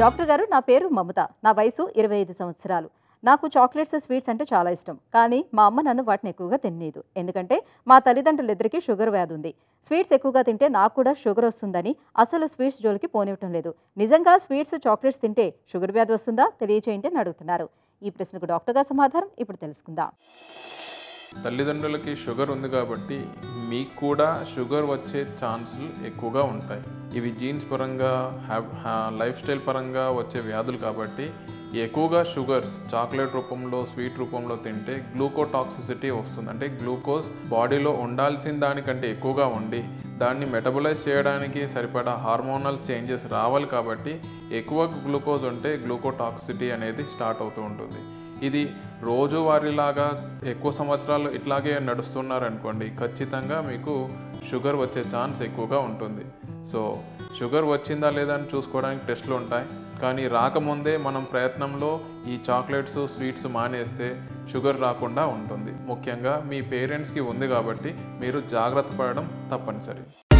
doctor గారు నా పేరు మమత నా వయసు ఇరవై ఐదు సంవత్సరాలు నాకు చాక్లెట్స్ స్వీట్స్ అంటే చాలా ఇష్టం కానీ మా అమ్మ నన్ను వాటిని ఎక్కువగా తినేదు ఎందుకంటే మా తల్లిదండ్రులిద్దరికీ షుగర్ వ్యాధి ఉంది స్వీట్స్ ఎక్కువగా తింటే నాకు కూడా షుగర్ వస్తుందని అసలు స్వీట్స్ జోలికి పోనివ్వటం లేదు నిజంగా స్వీట్స్ చాక్లెట్స్ తింటే షుగర్ వ్యాధి వస్తుందా తెలియచేయండి అని అడుగుతున్నారు ఈ ప్రశ్నకు డాక్టర్ గారు సమాధానం ఇప్పుడు తెలుసుకుందాం తల్లిదండ్రులకి షుగర్ ఉంది కాబట్టి మీకు కూడా షుగర్ వచ్చే ఛాన్సులు ఎక్కువగా ఉంటాయి ఇవి జీన్స్ పరంగా హ్యాబ్ లైఫ్ స్టైల్ పరంగా వచ్చే వ్యాధులు కాబట్టి ఎక్కువగా షుగర్స్ చాక్లెట్ రూపంలో స్వీట్ రూపంలో తింటే గ్లూకోటాక్సిసిటీ వస్తుంది అంటే గ్లూకోజ్ బాడీలో ఉండాల్సిన దానికంటే ఎక్కువగా ఉండి దాన్ని మెటబలైజ్ చేయడానికి సరిపడా హార్మోనల్ చేంజెస్ రావాలి కాబట్టి ఎక్కువ గ్లూకోజ్ ఉంటే గ్లూకోటాక్సిటీ అనేది స్టార్ట్ అవుతూ ఉంటుంది ఇది రోజువారీలాగా ఎక్కువ సంవత్సరాలు ఇట్లాగే నడుస్తున్నారనుకోండి ఖచ్చితంగా మీకు షుగర్ వచ్చే ఛాన్స్ ఎక్కువగా ఉంటుంది సో షుగర్ వచ్చిందా లేదా అని చూసుకోవడానికి టెస్ట్లు ఉంటాయి కానీ రాకముందే మనం ప్రయత్నంలో ఈ చాక్లెట్స్ స్వీట్స్ మానేస్తే షుగర్ రాకుండా ఉంటుంది ముఖ్యంగా మీ పేరెంట్స్కి ఉంది కాబట్టి మీరు జాగ్రత్త పడడం తప్పనిసరి